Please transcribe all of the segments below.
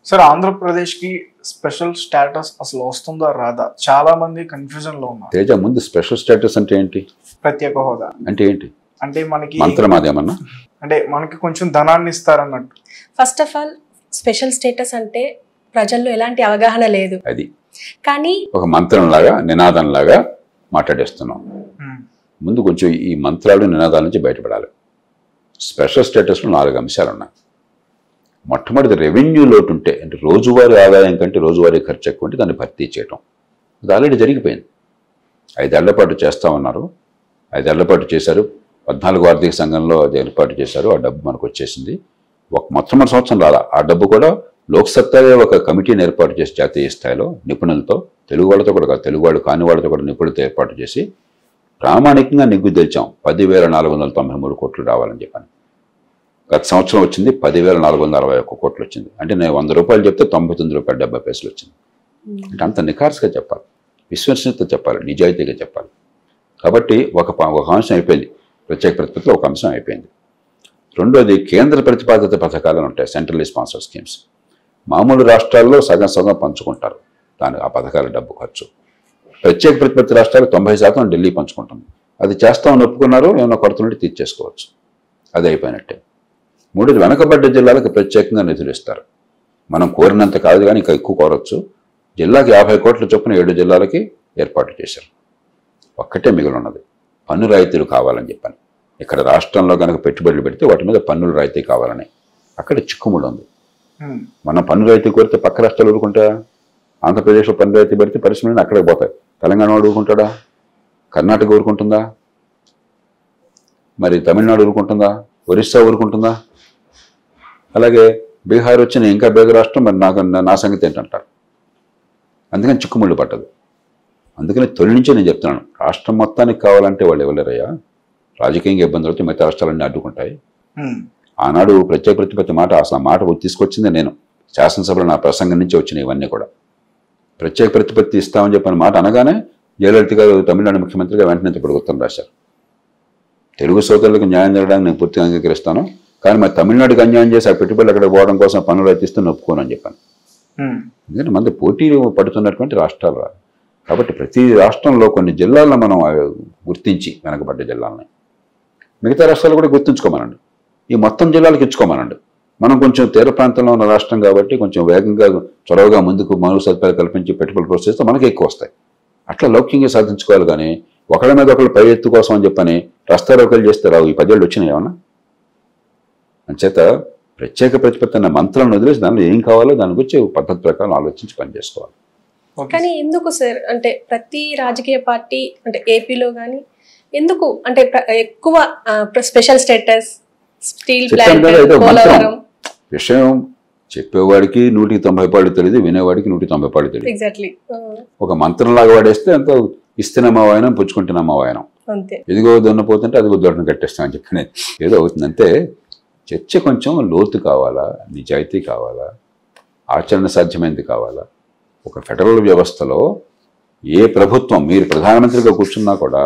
Sir Andhra Pradesh కి special status అసలు వస్తుందా రాదా చాలా మంది కన్ఫ్యూజన్ లో ఉన్నారు తేజ ముందు స్పెషల్ స్టేటస్ అంటే ఏంటి ప్రత్యేక హోదా అంటే ఏంటి అంటే మనకి మంత్రం అదేమన్నా అంటే మనకి కొంచెం ధనాన్ని ఇస్తారన్నట్టు first of all special status అంటే ప్రజల్లో ఎలాంటి అవగాహన లేదు అది కానీ ఒక మంత్రంలాగా నినాదంలాగా మాట్లాడేస్తున్నాం ఉమ్, ముందు కొంచెం ఈ మంత్రాలు నినాదాల నుంచి బయటపడాలి స్పెషల్ స్టేటస్లో నాలుగు అంశాలు ఉన్నాయి మొట్టమొదటి రెవెన్యూ లోటు ఉంటే అంటే రోజువారీ ఆదాయం కంటే రోజువారీ ఖర్చు ఎక్కువ ఉంటే దాన్ని భర్తీ చేయటం అది ఆల్రెడీ జరిగిపోయింది ఐదేళ్ల పాటు చేస్తా ఉన్నారు ఐదేళ్ల పాటు చేశారు పద్నాలుగు ఆర్థిక సంఘంలో అది ఏర్పాటు చేశారు ఆ డబ్బు మనకు వచ్చేసింది ఒక మొట్టమొదటి సంవత్సరం రాలా ఆ డబ్బు కూడా లోక్సత్తాయే ఒక కమిటీని ఏర్పాటు చేసి జాతీయ స్థాయిలో నిపుణులతో తెలుగు వాళ్ళతో కూడా కాదు తెలుగు వాళ్ళు కాని వాళ్ళతో కూడా నిపుణులతో ఏర్పాటు చేసి ప్రామాణికంగా నిగ్గు తెచ్చాం పదివేల నాలుగు వందల తొంభై మూడు కోట్లు రావాలని చెప్పాను గత సంవత్సరం వచ్చింది పదివేల నాలుగు వందల అరవై ఒక్క కోట్లు వచ్చింది అంటే నేను వంద రూపాయలు చెప్తే తొంభై తొమ్మిది రూపాయలు డెబ్బై పైసలు వచ్చింది అంటే అంత నిఖార్సుగా చెప్పాలి విశ్వసనీయత చెప్పాలి నిజాయితీగా చెప్పాలి కాబట్టి ఒక ప- ఒక అంశం అయిపోయింది ప్రత్యేక ప్రతిపత్తిలో ఒక అంశం అయిపోయింది రెండోది కేంద్ర ప్రతిపాదిత పథకాలు ఉంటాయి సెంట్రల్ స్పాన్సర్ స్కీమ్స్ మామూలు రాష్ట్రాల్లో సగం సగం పంచుకుంటారు దాని ఆ పథకాల డబ్బు ఖర్చు ప్రత్యేక ప్రతిపత్తి రాష్ట్రాలు తొంభై శాతం ఢిల్లీ పంచుకుంటుంది అది చేస్తామని ఒప్పుకున్నారు ఏమైనా కొరత నుండి తీర్చేసుకోవచ్చు అది అయిపోయినట్టే మూడోది వెనకబడ్డ జిల్లాలకు ప్రత్యేకంగా నిధులు ఇస్తారు మనం కోరినంత కాదు కానీ ఇంకా ఎక్కువ కోరొచ్చు జిల్లాకి యాభై కోట్ల చొప్పున ఏడు జిల్లాలకి ఏర్పాటు చేశారు ఒక్కటే మిగిలి ఉన్నది పన్ను రాయితీలు కావాలని చెప్పాను ఇక్కడ రాష్ట్రంలో కనుక పెట్టుబడులు పెడితే వాటి మీద పన్నుల రాయితీ కావాలని అక్కడ చిక్కుముడు ఉంది ఉమ్, మనం పన్ను రాయితీ కోరితే పక్క రాష్ట్రాలు ఊరుకుంటా ఆంధ్రప్రదేశ్లో పన్ను రాయితీ పెడితే పరిశ్రమలు అక్కడికి పోతాయి తెలంగాణ వాడు ఊరుకుంటాడా కర్ణాటక ఊరుకుంటుందా మరి తమిళనాడు ఊరుకుంటుందా ఒరిస్సా ఊరుకుంటుందా అలాగే బీహార్ వచ్చిన ఇంకా పేద రాష్ట్రం మరి నాకు నా సంగతి ఏంటంటారు అందుకని చిక్కుముళ్ళు పట్టదు అందుకని తొలి నుంచే నేను చెప్తున్నాను రాష్ట్రం మొత్తానికి కావాలంటే వాళ్ళు ఇవ్వలేరయ్యా రాజకీయంగా ఇబ్బందులు అయితే మిగతా రాష్ట్రాలన్నీ అడ్డుకుంటాయి ఉమ్, ఆనాడు ప్రత్యేక ప్రతిపత్తి మాట అసలు ఆ మాట తీసుకొచ్చింది నేను శాసనసభలో నా ప్రసంగం నుంచి వచ్చినాయి ఇవన్నీ కూడా ప్రత్యేక ప్రతిపత్తి ఇస్తామని చెప్పిన మాట అనగానే జయలలిత గారు తమిళనాడు ముఖ్యమంత్రిగా వెంటనే ఇప్పుడు ఉత్తరం రాశారు తెలుగు సోదరులకు న్యాయం జరగడానికి నేను పూర్తిగా అంగీకరిస్తాను కానీ మరి తమిళనాడుకి అన్యాయం చేసి ఆ పెట్టుబడులు అక్కడ పోవడం కోసం పనులు ఎత్తిస్తే ఒప్పుకోను అని చెప్పాను ఉమ్, ఎందుకంటే మంది పోటీ పడుతున్నటువంటి రాష్ట్రాలు రా. కాబట్టి ప్రతి రాష్ట్రంలో కొన్ని జిల్లాలను మనం ఆ, గుర్తించి వెనకబడ్డ జిల్లాలని మిగతా రాష్ట్రాలు కూడా గుర్తుంచుకోమనండి ఈ మొత్తం జిల్లాలకు ఇచ్చుకోమనండి మనం కొంచెం తీర ప్రాంతంలో ఉన్న రాష్ట్రం కాబట్టి కొంచెం వేగంగా చొరవగా ముందుకు మౌలిక సదుపాయాలు కల్పించి పెట్టుబడులు ప్రోత్సహిస్తే మనకి ఎక్కువ వస్తాయి అట్లా లౌక్యంగా సాధించుకోవాలి కానీ ఒకళ్ళ మీద ఒకళ్ళు పై ఎత్తు కోసం అని చెప్పని రస్తారోకలు చేస్తే రావు ఈ పదేళ్ళు వచ్చినాయి ఏమన్నా అంచేత ప్రత్యేక ప్రతిపత్తి అన్న మంత్రాలను వదిలేసి దానిలో ఏం కావాలో దాని గురించి పద్ధతి ప్రకారం ఆలోచించి పనిచేసుకోవాలి ఓకే కానీ ఎందుకు సార్ అంటే ప్రతి రాజకీయ పార్టీ అంటే ఏపీలో కానీ ఎందుకు అంటే ప్ర- ఎక్కువ స్పెషల్ స్టేటస్ స్టీల్ చెప్పాను ప్లాంట్ కదా, ఏదో మంత్రం. పోలవరం విషయం చెప్పేవాడికి నూటికి తొంభై పాళ్ళు తెలియదు వినేవాడికి నూటికి తొంభై పాళ్ళు తెలియదు ఎగ్జాక్ట్లీ ఒక మంత్రంలాగా వాడేస్తే అంత ఇస్తున్నామా వాయనం పుచ్చుకుంటున్నామా వాయనం అంతే ఇదిగో దున్నపోతుంటే అది దొరకను కట్టేస్తామని చెప్పి ఏదో అవుతుంది అంతే చర్చ కొంచెం లోతు కావాలా నిజాయితీ కావాలా ఆచరణ సాధ్యమైనది కావాలా ఒక ఫెడరల్ వ్యవస్థలో ఏ ప్రభుత్వం మీరు ప్రధానమంత్రిగా కూర్చున్నా కూడా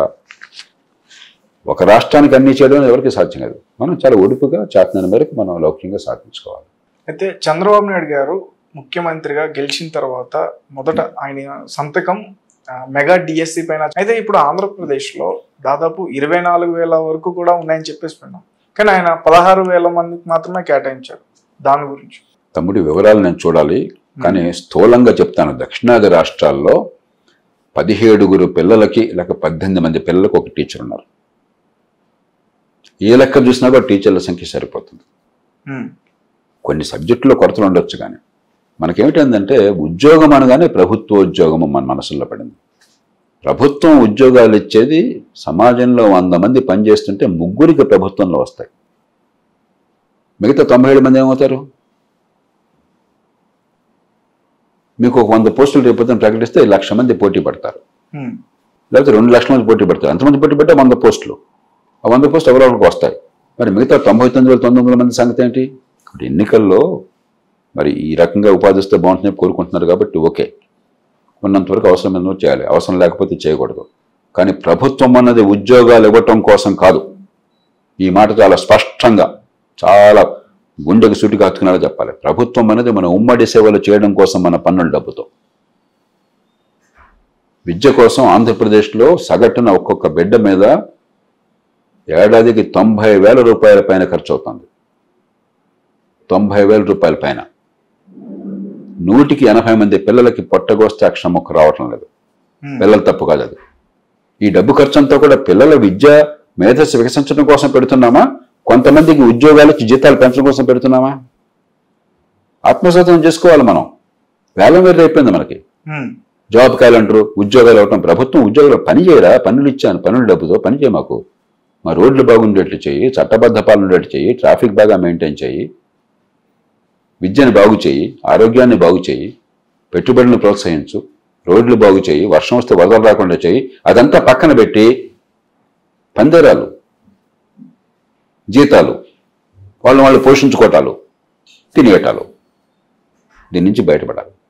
ఒక రాష్ట్రానికి అన్ని చేయడం ఎవరికి సాధ్యం కాదు మనం చాలా ఒడుపుగా చేతన మేరకు మనం లౌక్యంగా సాధించుకోవాలి అయితే చంద్రబాబు నాయుడు గారు ముఖ్యమంత్రిగా గెలిచిన తర్వాత మొదట ఆయన సంతకం ఆ, మెగా డిఎస్సి పైన అయితే ఇప్పుడు ఆంధ్రప్రదేశ్ లో దాదాపు ఇరవై నాలుగు వేల వరకు కూడా ఉన్నాయని చెప్పేసి విన్నాం కానీ ఆయన పదహారు వేల మందికి మాత్రమే కేటాయించారు దాని గురించి తమ్ముడి వివరాలు నేను చూడాలి కానీ స్థూలంగా చెప్తాను దక్షిణాది రాష్ట్రాల్లో పదిహేడుగురు పిల్లలకి లేక పద్దెనిమిది మంది పిల్లలకు ఒక టీచర్ ఉన్నారు ఏ లెక్క చూసినా కూడా టీచర్ల సంఖ్య సరిపోతుంది ఉమ్, కొన్ని సబ్జెక్టులో కొరతలు ఉండొచ్చు కానీ మనకేమిటందంటే ఉద్యోగం అనగానే ప్రభుత్వ ఉద్యోగం మన మనసులో పడింది ప్రభుత్వం ఉద్యోగాలు ఇచ్చేది సమాజంలో వంద మంది పనిచేస్తుంటే ముగ్గురికి ప్రభుత్వంలో వస్తాయి మిగతా తొంభై ఏడు మంది ఏమవుతారు మీకు ఒక వంద పోస్టులు రేపు ప్రకటిస్తే లక్ష మంది పోటీ పడతారు ఉమ్, లేకపోతే రెండు లక్షల మంది పోటీ పడతారు ఎంతమంది పోటీ పడితే వంద పోస్టులు ఆ వంద పోస్టులు ఎవరో ఒకరికి వస్తాయి మరి మిగతా తొంభై తొమ్మిది వేల తొమ్మిది వందల మంది సంగతి ఏంటి ఇప్పుడు ఎన్నికల్లో మరి ఈ రకంగా ఉపాధి వస్తే బాగుంటుందని కోరుకుంటున్నారు కాబట్టి ఓకే ఉన్నంత వరకు అవసరం ఏందో చేయాలి అవసరం లేకపోతే చేయకూడదు కానీ ప్రభుత్వం అన్నది ఉద్యోగాలు ఇవ్వటం కోసం కాదు ఈ మాట చాలా స్పష్టంగా చాలా గుండెకు సూటి కాచుకునేలా చెప్పాలి ప్రభుత్వం అనేది మన ఉమ్మడి సేవలు చేయడం కోసం మన పన్నుల డబ్బుతో విద్య కోసం ఆంధ్రప్రదేశ్లో సగటున ఒక్కొక్క బిడ్డ మీద ఏడాదికి తొంభై వేల రూపాయల పైన ఖర్చు అవుతుంది తొంభై వేల రూపాయల పైన నూటికి ఎనభై మంది పిల్లలకి పొట్టగోస్తే అక్షరం మొక్క రావటం లేదు ఉమ్, పిల్లల తప్పు కాదు అది ఈ డబ్బు ఖర్చు అంతా కూడా పిల్లల విద్య మేధస్సు వికసించడం కోసం పెడుతున్నామా కొంతమందికి ఉద్యోగాలకి జీతాలు పెంచడం కోసం పెడుతున్నామా ఆత్మసాతం చేసుకోవాలి మనం వేలం వేరు అయిపోయింది మనకి ఉమ్, జాబ్ కాయలు అంటారు ఉద్యోగాలు ఇవ్వటం ప్రభుత్వం ఉద్యోగాలు పని చేయరా పన్నులు ఇచ్చాను పన్నుల డబ్బుతో పని చేయ మాకు మా రోడ్లు బాగుండేట్లు చెయ్యి చట్టబద్ధ పాలన ఉండేట్లు చెయ్యి ట్రాఫిక్ బాగా మెయింటైన్ చెయ్యి విద్యను బాగు చేయి ఆరోగ్యాన్ని బాగు చేయి పెట్టుబడులను ప్రోత్సహించు రోడ్లు బాగు చేయి వర్షం వస్తే వదలు రాకుండా చేయి అదంతా పక్కన పెట్టి పందేరాలు జీతాలు వాళ్ళు వాళ్ళు పోషించుకోవటాలు తినేయటాలు దీని నుంచి బయటపడాలి